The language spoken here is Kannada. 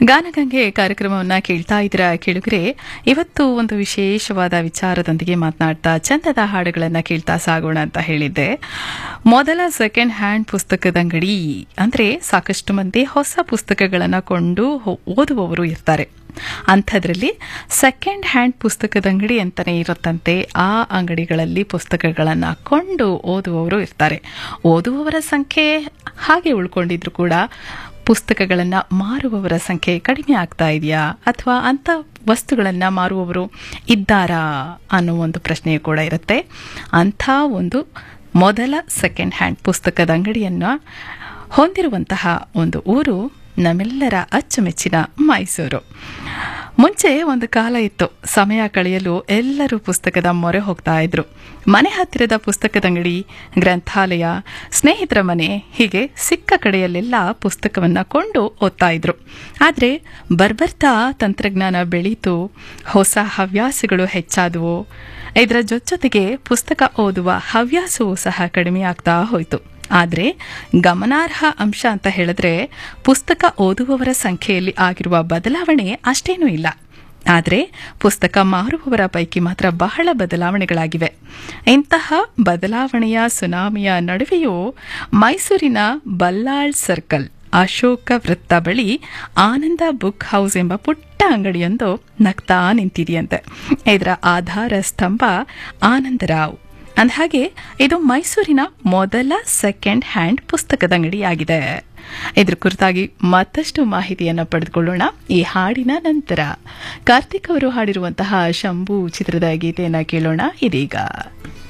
ಗಾನಗಂಗೆ ಕಾರ್ಯಕ್ರಮವನ್ನ ಕೇಳ್ತಾ ಇದ್ದೀರಾ ಕೇಳುಗರೆ ಇವತ್ತು ಒಂದು ವಿಶೇಷವಾದ ವಿಚಾರದೊಂದಿಗೆ ಮಾತನಾಡ್ತಾ ಚಂದದ ಹಾಡುಗಳನ್ನ ಕೇಳ್ತಾ ಸಾಗೋಣ ಅಂತ ಹೇಳಿದ್ದೆ ಮೊದಲ ಸೆಕೆಂಡ್ ಹ್ಯಾಂಡ್ ಪುಸ್ತಕದ ಅಂಗಡಿ ಅಂದ್ರೆ ಸಾಕಷ್ಟು ಮಂದಿ ಹೊಸ ಪುಸ್ತಕಗಳನ್ನ ಕೊಂಡು ಹೋ- ಓದುವವರು ಇರ್ತಾರೆ ಅಂಥದ್ರಲ್ಲಿ ಸೆಕೆಂಡ್ ಹ್ಯಾಂಡ್ ಪುಸ್ತಕದ ಅಂಗಡಿ ಅಂತಾನೆ ಇರುತ್ತಂತೆ ಆ ಅಂಗಡಿಗಳಲ್ಲಿ ಪುಸ್ತಕಗಳನ್ನು ಕೊಂಡು ಓದುವವರು ಇರ್ತಾರೆ ಓದುವವರ ಸಂಖ್ಯೆ ಹಾಗೆ ಉಳ್ಕೊಂಡಿದ್ರು ಕೂಡ ಪುಸ್ತಕಗಳನ್ನು ಮಾರುವವರ ಸಂಖ್ಯೆ ಕಡಿಮೆ ಆಗ್ತಾ ಇದೆಯಾ ಅಥವಾ ಅಂಥ ವಸ್ತುಗಳನ್ನು ಮಾರುವವರು ಇದ್ದಾರಾ ಅನ್ನೋ ಒಂದು ಪ್ರಶ್ನೆ ಕೂಡ ಇರುತ್ತೆ ಅಂಥ ಒಂದು ಮೊದಲ ಸೆಕೆಂಡ್ ಹ್ಯಾಂಡ್ ಪುಸ್ತಕದ ಅಂಗಡಿಯನ್ನು ಹೊಂದಿರುವಂತಹ ಒಂದು ಊರು ನಮ್ಮೆಲ್ಲರ ಅಚ್ಚುಮೆಚ್ಚಿನ ಮೈಸೂರು ಮುಂಚೆ ಒಂದು ಕಾಲ ಇತ್ತು ಸಮಯ ಕಳೆಯಲು ಎಲ್ಲರೂ ಪುಸ್ತಕದ ಮೊರೆ ಹೋಗ್ತಾ ಇದ್ರು ಮನೆ ಹತ್ತಿರದ ಪುಸ್ತಕದ ಅಂಗಡಿ ಗ್ರಂಥಾಲಯ ಸ್ನೇಹಿತರ ಮನೆ ಹೀಗೆ ಸಿಕ್ಕ ಕಡೆಯಲ್ಲೆಲ್ಲ ಪುಸ್ತಕವನ್ನ ಕೊಂಡು ಓದ್ತಾ ಇದ್ರು ಆದರೆ ಬರ್ಬರ್ತಾ ತಂತ್ರಜ್ಞಾನ ಬೆಳೀತು ಹೊಸ ಹವ್ಯಾಸಗಳು ಹೆಚ್ಚಾದವು ಇದರ ಜೊತೆಗೆ ಪುಸ್ತಕ ಓದುವ ಹವ್ಯಾಸವೂ ಸಹ ಕಡಿಮೆ ಆಗ್ತಾ ಹೋಯಿತು ಆದರೆ ಗಮನಾರ್ಹ ಅಂಶ ಅಂತ ಹೇಳಿದ್ರೆ ಪುಸ್ತಕ ಓದುವವರ ಸಂಖ್ಯೆಯಲ್ಲಿ ಆಗಿರುವ ಬದಲಾವಣೆ ಅಷ್ಟೇನೂ ಇಲ್ಲ ಆದರೆ ಪುಸ್ತಕ ಮಾರುವವರ ಪೈಕಿ ಮಾತ್ರ ಬಹಳ ಬದಲಾವಣೆಗಳಾಗಿವೆ ಇಂತಹ ಬದಲಾವಣೆಯ ಸುನಾಮಿಯ ನಡುವೆಯೂ ಮೈಸೂರಿನ ಬಲ್ಲಾಳ್ ಸರ್ಕಲ್ ಅಶೋಕ ವೃತ್ತ ಬಳಿ ಆನಂದ ಬುಕ್ ಹೌಸ್ ಎಂಬ ಪುಟ್ಟ ಅಂಗಡಿಯೊಂದು ನಗ್ತಾ ನಿಂತಿದೆಯಂತೆ ಇದರ ಆಧಾರ ಸ್ತಂಭ ಆನಂದರಾವ್ ಅಂದಹಾಗೆ ಇದು ಮೈಸೂರಿನ ಮೊದಲ ಸೆಕೆಂಡ್ ಹ್ಯಾಂಡ್ ಪುಸ್ತಕದ ಅಂಗಡಿಯಾಗಿದೆ ಇದ್ರ ಕುರಿತಾಗಿ ಮತ್ತಷ್ಟು ಮಾಹಿತಿಯನ್ನು ಪಡೆದುಕೊಳ್ಳೋಣ ಈ ಹಾಡಿನ ನಂತರ ಕಾರ್ತಿಕ್ ಅವರು ಹಾಡಿರುವಂತಹ ಶಂಭು ಚಿತ್ರದ ಗೀತೆಯನ್ನ ಕೇಳೋಣ ಇದೀಗ